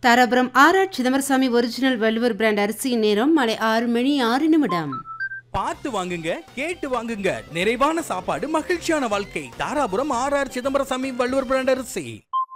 Dharapuram R R Chidambarasamy original Valluvar brand அரிசியின் நேரம் மாலை ஆறு மணி ஆறு நிமிடம் பார்த்து வாங்குங்க கேட்டு வாங்குங்க நிறைவான சாப்பாடு மகிழ்ச்சியான வாழ்க்கை Dharapuram R R Chidambarasamy Valluvar brand அரிசி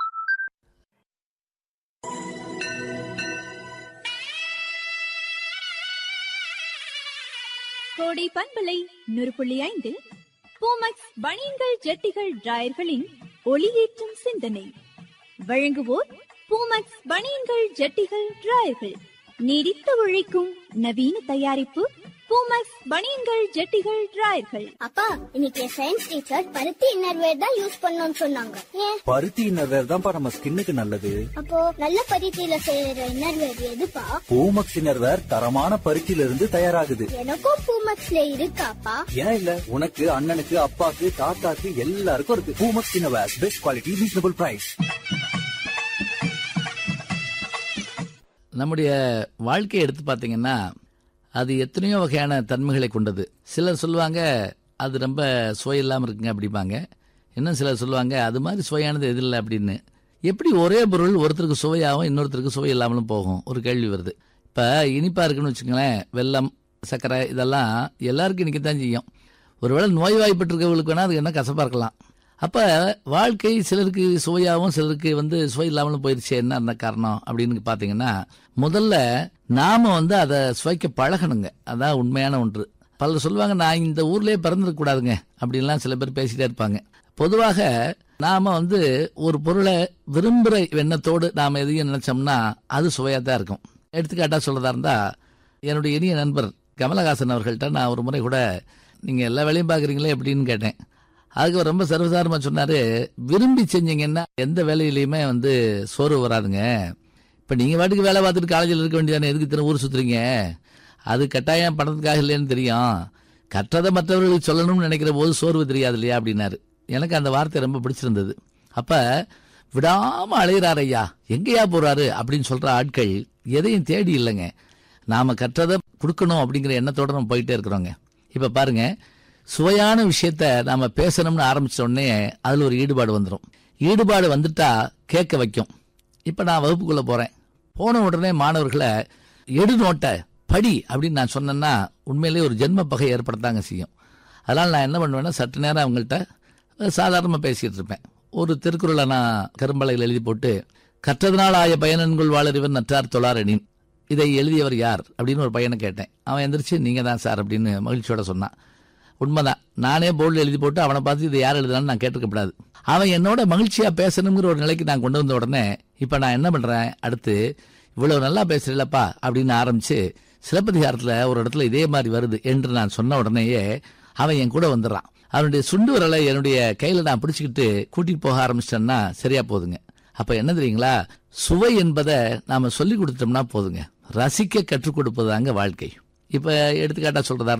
கோடை பண்பலை நூறு புள்ளி ஐந்து பூமக்ஸ் பனியன்கள் ஜெட்டிகள் டிராயர்களின் ஒளியேற்றும் சிந்தனை வழங்குவோர் பூமக்ஸ் பனியன்கள் ஜெட்டிகள் டிராயர்கள் நீடித்து உழைக்கும் நவீன தயாரிப்பு பூமக்ஸ் பனியன்கள் ஜெட்டிகள் டிராயர்கள் அப்பா இன்னைக்கு சயின்ஸ் டீச்சர் பருத்தி இன்னர்வேர் தான் யூஸ் பண்ணணும்னு சொன்னாங்க ஏன் பருத்தி இன்னர்வேர் தான்ப்பா நம்ம ஸ்கின்னுக்கு நல்லது அப்போ நல்ல பருத்தியில செய்யற இன்னர்வேர் எதுப்பா பூமக்ஸ் இன்னர்வேர் தரமான பருத்தியில இருந்து தயாராகுது எனக்கும் பூமக்ஸ்ல இருக்காப்பா ஏன் இல்ல உனக்கு அண்ணனுக்கு அப்பாக்கு தாத்தாக்கு எல்லாருக்கும் இருக்கு Poomex innerwear best quality reasonable price நம்முடைய வாழ்க்கையை எடுத்து பார்த்தீங்கன்னா அது எத்தனையோ வகையான தன்மைகளை கொண்டது சிலர் சொல்லுவாங்க அது ரொம்ப சுவை இல்லாமல் இருக்குங்க அப்படிம்பாங்க இன்னும் சிலர் சொல்லுவாங்க அது மாதிரி சுவையானது எது இல்லை அப்படின்னு எப்படி ஒரே பொருள் ஒருத்தருக்கு சுவையாகவும் இன்னொருத்தருக்கு சுவை இல்லாமலும் போகும் ஒரு கேள்வி வருது இப்போ இனிப்பாக இருக்குன்னு வச்சுக்கோங்களேன் வெல்லம் சர்க்கரை இதெல்லாம் எல்லாருக்கும் இன்றைக்கி தான் செய்யும் ஒருவேளை நோய்வாய்ப்பட்டிருக்கவங்களுக்கு வேணால் அது என்ன கசப்பாக இருக்கலாம் அப்போ வாழ்க்கை சிலருக்கு சுவையாகவும் சிலருக்கு வந்து சுவை இல்லாமலும் போயிடுச்சு என்ன அந்த காரணம் அப்படின்னு பார்த்தீங்கன்னா முதல்ல நாம வந்து அதை சுவைக்க பழகணுங்க அதான் உண்மையான ஒன்று பலர் சொல்லுவாங்க நான் இந்த ஊர்லயே பிறந்திருக்க கூடாதுங்க அப்படின்லாம் சில பேர் பேசிட்டே இருப்பாங்க பொதுவாக நாம வந்து ஒரு பொருளை விரும்புகிற எண்ணத்தோடு நாம் எதையும் நினைச்சோம்னா அது சுவையாக தான் இருக்கும் எடுத்துக்காட்டா சொல்றதா இருந்தா என்னுடைய இனிய நண்பர் கமலஹாசன் அவர்கள்ட்ட நான் ஒரு முறை கூட நீங்க எல்லா வேலையும் பார்க்குறீங்களே எப்படின்னு கேட்டேன் அதுக்கு அவர் ரொம்ப சர்வசாரமாக சொன்னாரு விரும்பி செஞ்சீங்கன்னா எந்த வேலையிலையுமே வந்து சோர்வு வராதுங்க இப்போ நீங்கள் பாட்டுக்கு வேலை பார்த்துட்டு காலேஜில் இருக்க வேண்டியதானே எதுக்கு இத்தனை ஊர் சுற்றுறீங்க அது கட்டாயம் பணத்துக்காக இல்லைன்னு தெரியும் கற்றதை மற்றவர்களுக்கு சொல்லணும்னு நினைக்கிற போது சோர்வு தெரியாது இல்லையா அப்படின்னாரு எனக்கு அந்த வார்த்தை ரொம்ப பிடிச்சிருந்தது அப்போ விடாம அலையிறார் ஐயா எங்கேயா போறாரு அப்படின்னு சொல்ற ஆட்கள் எதையும் தேடி இல்லைங்க நாம கற்றதை கொடுக்கணும் அப்படிங்கிற எண்ணத்தோட நம்ம போயிட்டே இருக்கிறோங்க இப்ப பாருங்க சுவையான விஷயத்த நாம பேசணும்னு ஆரம்பிச்ச உடனே அதுல ஒரு ஈடுபாடு வந்துடும் ஈடுபாடு வந்துட்டா கேட்க வைக்கும் இப்ப நான் வகுப்புக்குள்ள போறேன் போன உடனே மாணவர்களை எடு நோட்டை படி அப்படின்னு நான் சொன்னேன்னா உண்மையிலேயே ஒரு ஜென்ம பகை ஏற்படத்தாங்க செய்யும் அதனால் நான் என்ன பண்ணுவேன்னா சற்று நேரம் அவங்கள்ட்ட சாதாரணமாக பேசிகிட்டு இருப்பேன் ஒரு திருக்குறளை நான் கரும்பலையில் எழுதி போட்டு கற்றதனால் ஆய பயனன்குள் வாழறிவன் நற்றார் தொழாரெனின் இதை எழுதியவர் யார் அப்படின்னு ஒரு பையனை கேட்டேன் அவன் எந்திரிச்சு நீங்கள் தான் சார் அப்படின்னு மகிழ்ச்சியோட சொன்னான் உண்மைதான் நானே போர்டில் எழுதி போட்டு அவனை பார்த்து இது யார் எழுதுனான்னு நான் கேட்டிருக்கப்படாது அவன் என்னோட மகிழ்ச்சியாக பேசணுங்கிற ஒரு நிலைக்கு நான் கொண்டு வந்த உடனே இப்போ நான் என்ன பண்ணுறேன் அடுத்து இவ்வளவு நல்லா பேசுறீங்களப்பா அப்படின்னு ஆரம்பிச்சு சிலப்பதிகாரத்தில் ஒரு இடத்துல இதே மாதிரி வருது என்று நான் சொன்ன உடனேயே அவன் என் கூட வந்துடுறான் அவனுடைய சுண்டு விரலை என்னுடைய கையில் நான் பிடிச்சிக்கிட்டு கூட்டிட்டு போக ஆரம்பிச்சிட்டேன்னா சரியா போதுங்க அப்ப என்ன தெரியுங்களா சுவை என்பதை நாம சொல்லி கொடுத்துட்டோம்னா போதுங்க ரசிக்க கற்றுக் கொடுப்பதாங்க வாழ்க்கை இப்ப எடுத்துக்காட்டா சொல்றதா